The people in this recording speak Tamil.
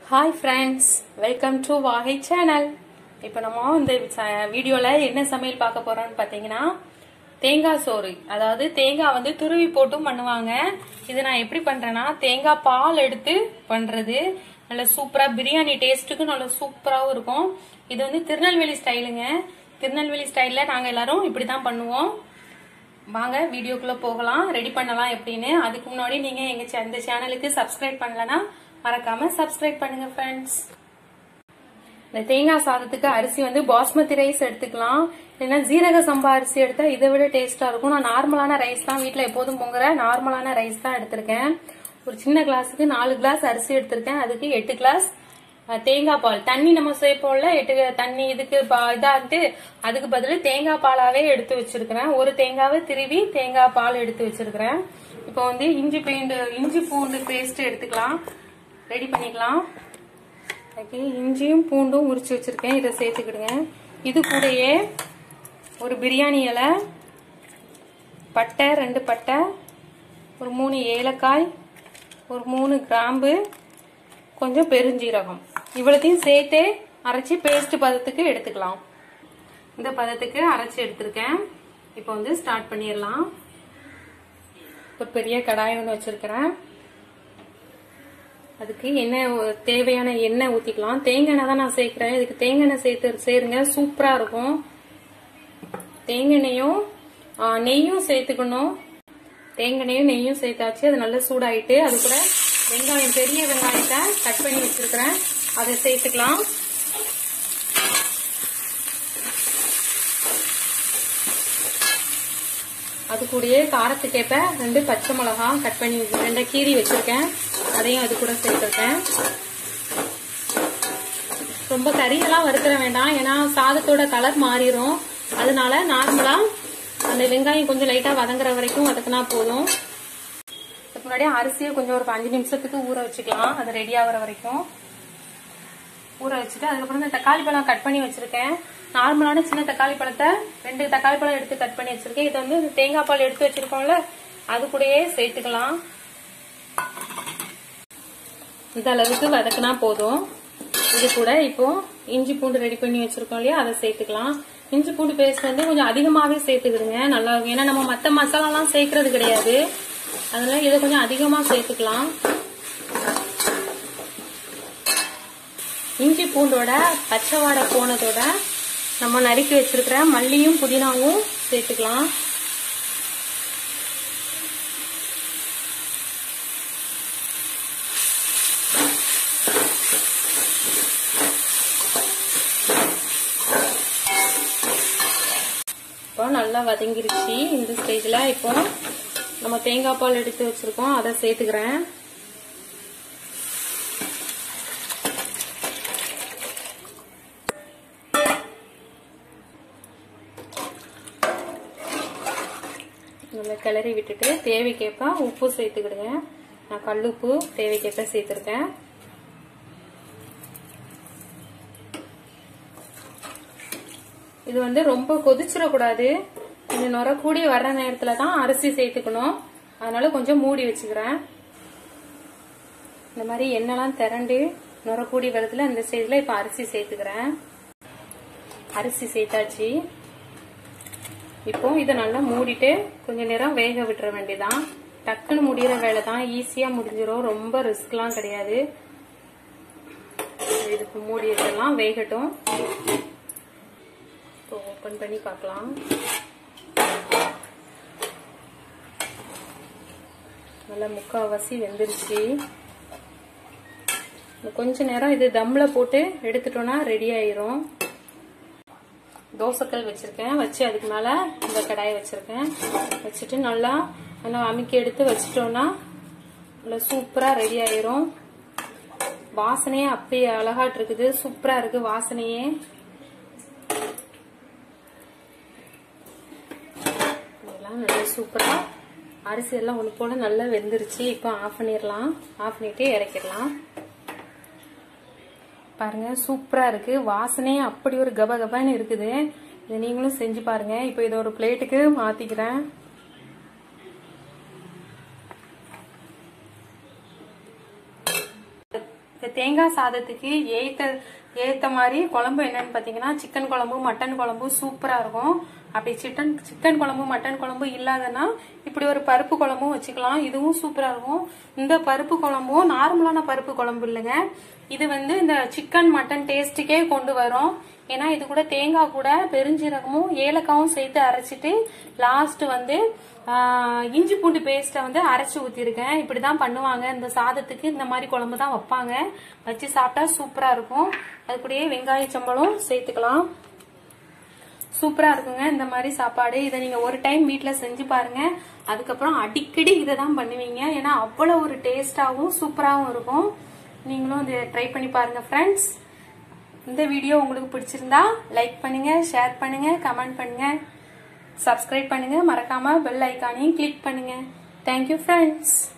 hi friends welcome to Vaagai channel இப்போ நம்ம இந்த வீடியோவில் என்ன சமையல் பார்க்க போறோம்னு பார்த்தீங்கன்னா தேங்காய் சோறு அதாவது தேங்காய் வந்து துருவி போட்டும் பண்ணுவாங்க இது நான் எப்படி பண்றேன்னா தேங்காய் பால் எடுத்து பண்றது நல்ல சூப்பரா பிரியாணி டேஸ்ட்டுக்கு நல்ல சூப்பராகவும் இருக்கும் இது வந்து திருநெல்வேலி ஸ்டைலுங்க திருநெல்வேலி ஸ்டைல்ல நாங்க எல்லாரும் இப்படி தான் பண்ணுவோம் வாங்க வீடியோக்குள்ள போகலாம் ரெடி பண்ணலாம் எப்படின்னு அதுக்கு முன்னாடி நீங்க எங்க channel- இந்த சேனலுக்கு சப்ஸ்கிரைப் பண்ணலனா மறக்காம சப்ஸ்கிரைப் பண்ணுங்க ஃப்ரெண்ட்ஸ் இந்த தேங்காய் சாதத்துக்கு அரிசி வந்து பாஸ்மதி ரைஸ் எடுத்துக்கலாம் இல்லைன்னா ஜீரக சம்பா அரிசி எடுத்தா இதை விட டேஸ்டா இருக்கும் நான் நார்மலான ரைஸ் தான் வீட்ல எப்போதும் பொங்குற நார்மலான ரைஸ் தான் எடுத்திருக்கேன் ஒரு சின்ன கிளாஸுக்கு நாலு கிளாஸ் அரிசி எடுத்திருக்கேன் அதுக்கு எட்டு கிளாஸ் அஹ், தேங்காய் பால் தண்ணி நம்ம சேர்ப்போம்ல எட்டு தண்ணி இதுக்கு பா- இதான்ட்டு அதுக்கு பதில் தேங்காய் பாலாவே எடுத்து வச்சிருக்கிறேன் ஒரு தேங்காவை திருவி தேங்காய் பால் எடுத்து வச்சிருக்கிறேன் இப்போ வந்து இஞ்சி பூண்டு இஞ்சி பூண்டு பேஸ்ட் எடுத்துக்கலாம் ரெடி பண்ணிக்கலாம் அதுக்கு இஞ்சியும் பூண்டும் உரிச்சு வச்சிருக்கேன் இதை சேர்த்துக்கிடுங்க இது கூடயே ஒரு பிரியாணி இலை பட்டை ரெண்டு பட்டை ஒரு மூணு ஏலக்காய் ஒரு மூணு கிராம்பு கொஞ்சம் பெருஞ்சீரகம் இவ்வளத்தையும் சேர்த்தே அரைச்சி பேஸ்ட் பதத்துக்கு எடுத்துக்கலாம் இந்த பதத்துக்கு அரைச்சி எடுத்திருக்கேன் இப்போ வந்து ஸ்டார்ட் பண்ணிடலாம் ஒரு பெரிய கடாய் ஒன்று வச்சிருக்கிறேன் அதுக்கு எண்ணெய் ஊ- தேவையான எண்ணெய் ஊத்திக்கலாம் தேங்காய் எண்ணெய் தான் நான் சேர்க்கிறேன் இதுக்கு தேங்காய் எண்ணெய் சேர்த்து சேருங்க சூப்பரா இருக்கும் தேங்காய் எண்ணெயும் ஆ, நெய்யும் சேர்த்துக்கணும் தேங்காய் எண்ணெயும் நெய்யும் சேர்த்தாச்சு அது நல்லா சூடாயிட்டு அது கூட வெங்காயம் பெரிய வெங்காயத்தை கட் பண்ணி வச்சிருக்கிறேன் அதை சேர்த்துக்கலாம் அது கூடயே காரத்துக்கேற்ப ரெண்டு பச்சை மிளகா கட் பண்ணி வச்சு- ரெண்டை கீரி வச்சிருக்கேன் அதையும் அது கூட சேர்த்துருக்கேன் ரொம்ப கறியெல்லாம் வறுக்கிற வேண்டாம் ஏன்னா சாதத்தோட கலர் மாறிடும் அதனால நார்மலா அந்த வெங்காயம் கொஞ்சம் லைட்டா வதங்குற வரைக்கும் வதக்குனா போதும் அதுக்கு முன்னாடி அரிசியை கொஞ்சம் ஒரு அஞ்சு நிமிஷத்துக்கு ஊற வச்சுக்கலாம் அது ரெடி ஆகுற வரைக்கும் ஊற வச்சுட்டு அதுக்கப்புறம் இந்த தக்காளி பழம் கட் பண்ணி வச்சிருக்கேன் நார்மலான சின்ன தக்காளி பழத்தை ரெண்டு தக்காளி பழம் எடுத்து கட் பண்ணி வச்சிருக்கேன் இதை வந்து இந்த தேங்காய் பால் எடுத்து வச்சிருக்கோம்ல அது கூடயே சேர்த்துக்கலாம் இந்த அளவுக்கு வதக்குனா போதும் இது கூட இப்போ இஞ்சி பூண்டு ரெடி பண்ணி வச்சிருக்கோம் இல்லையா அதை சேர்த்துக்கலாம் இஞ்சி பூண்டு பேஸ்ட் வந்து கொஞ்சம் அதிகமாவே சேர்த்துக்கிடுங்க நல்லா இருக்கும் ஏன்னா நம்ம மத்த மசாலாலாம் சேர்க்கறது கிடையாது அதனால இதை கொஞ்சம் அதிகமா சேர்த்துக்கலாம் இஞ்சி பூண்டோட பச்சை வாடை போனதோட நம்ம நறுக்கி வச்சிருக்கிற மல்லியும் புதினாவும் சேர்த்துக்கலாம் இப்போ நல்லா வதங்கிருச்சு இந்த ஸ்டேஜ்ல இப்போ நம்ம தேங்காய் பால் எடுத்து வச்சிருக்கோம் அதை சேர்த்துக்கிறேன் நல்லா கிளறி விட்டுட்டு தேவைக்கேற்ப உப்பு சேர்த்துக்கிடுங்க நான் கல்லுப்பு தேவைக்கேற்ப சேர்த்துருக்கேன் இது வந்து ரொம்ப கொதிச்சிடக்கூடாது இது நுர கூடி வர்ற நேரத்துல தான் அரிசி சேர்த்துக்கணும் அதனால கொஞ்சம் மூடி வச்சுக்கிறேன் இந்த மாதிரி எண்ணெய்லாம் திரண்டு நுர கூடி வரதுல இந்த ஸ்டேஜ்ல இப்ப அரிசி சேர்த்துக்கிறேன் அரிசி சேர்த்தாச்சு இப்போ இதை நல்லா மூடிட்டு கொஞ்ச நேரம் வேக விட்டுற வேண்டியதான் டக்குன்னு முடிகிற வேலை தான் ஈஸியா முடிஞ்சிடும் ரொம்ப ரிஸ்க்லாம் கிடையாது இதுக்கு மூடி வச்சிடலாம் வேகட்டும் இப்போ ஓப்பன் பண்ணி பார்க்கலாம் நல்லா முக்காவாசி வெந்துருச்சு இன்னும் கொஞ்ச நேரம் இது தம்ல போட்டு எடுத்துட்டோம்னா ரெடி ஆயிரும் தோசைக்கல் வச்சிருக்கேன் வச்சு அதுக்கு மேல இந்த கடாயை வச்சிருக்கேன் வச்சுட்டு நல்லா நல்லா அமுக்கி எடுத்து வச்சிட்டோம்னா நல்லா சூப்பரா ரெடி ஆயிரும் வாசனையே அப்படியே அழகாட்டு இருக்குது சூப்பரா இருக்கு வாசனையே இதெல்லாம் நல்லா சூப்பரா அரிசி எல்லாம் ஒன்று போல நல்லா வெந்துருச்சு இப்போ ஆஃப் பண்ணிடலாம் ஆஃப் பண்ணிட்டு இறக்கிடலாம் பாருங்க சூப்பரா இருக்கு வாசனையே அப்படி ஒரு கப கபன்னு இருக்குது இதை நீங்களும் செஞ்சு பாருங்க இப்போ இதை ஒரு பிளேட்டுக்கு மாத்திக்கிறேன் இந்த தேங்காய் சாதத்துக்கு ஏத்த ஏத்த மாதிரி குழம்பு என்னன்னு பாத்தீங்கன்னா சிக்கன் குழம்பு மட்டன் குழம்பு சூப்பரா இருக்கும் அப்படி சிக்கன் சிக்கன் குழம்பு மட்டன் குழம்பு இல்லாதனா இப்படி ஒரு பருப்பு குழம்பும் வச்சுக்கலாம் இதுவும் சூப்பரா இருக்கும் இந்த பருப்பு குழம்பும் நார்மலான பருப்பு குழம்பு இல்லைங்க இது வந்து இந்த சிக்கன் மட்டன் டேஸ்ட்டுக்கே கொண்டு வரும் ஏன்னா இது கூட தேங்காய் கூட பெருஞ்சீரகமும் ஏலக்காவும் சேர்த்து அரைச்சிட்டு லாஸ்ட் வந்து ஆஹ், இஞ்சி பூண்டு பேஸ்ட்டை வந்து அரைச்சி ஊற்றிருக்கேன் இப்படி தான் பண்ணுவாங்க இந்த சாதத்துக்கு இந்த மாதிரி குழம்பு தான் வைப்பாங்க வச்சு சாப்பிட்டா சூப்பராக இருக்கும் அது கூடயே வெங்காய சம்பளம் சேர்த்துக்கலாம் சூப்பரா இருக்குங்க இந்த மாதிரி சாப்பாடு இதை நீங்க ஒரு டைம் வீட்ல செஞ்சு பாருங்க அதுக்கப்புறம் அடிக்கடி இதை தான் பண்ணுவீங்க ஏன்னா அவ்வளவு ஒரு டேஸ்டாவும் சூப்பராகவும் இருக்கும் நீங்களும் இதை ட்ரை பண்ணி பாருங்க ஃப்ரெண்ட்ஸ் இந்த வீடியோ உங்களுக்கு பிடிச்சிருந்தா லைக் பண்ணுங்க ஷேர் பண்ணுங்க கமெண்ட் பண்ணுங்க சப்ஸ்கிரைப் பண்ணுங்க மறக்காம பெல் ஐக்கானையும் கிளிக் பண்ணுங்க தேங்க்யூ ஃப்ரெண்ட்ஸ்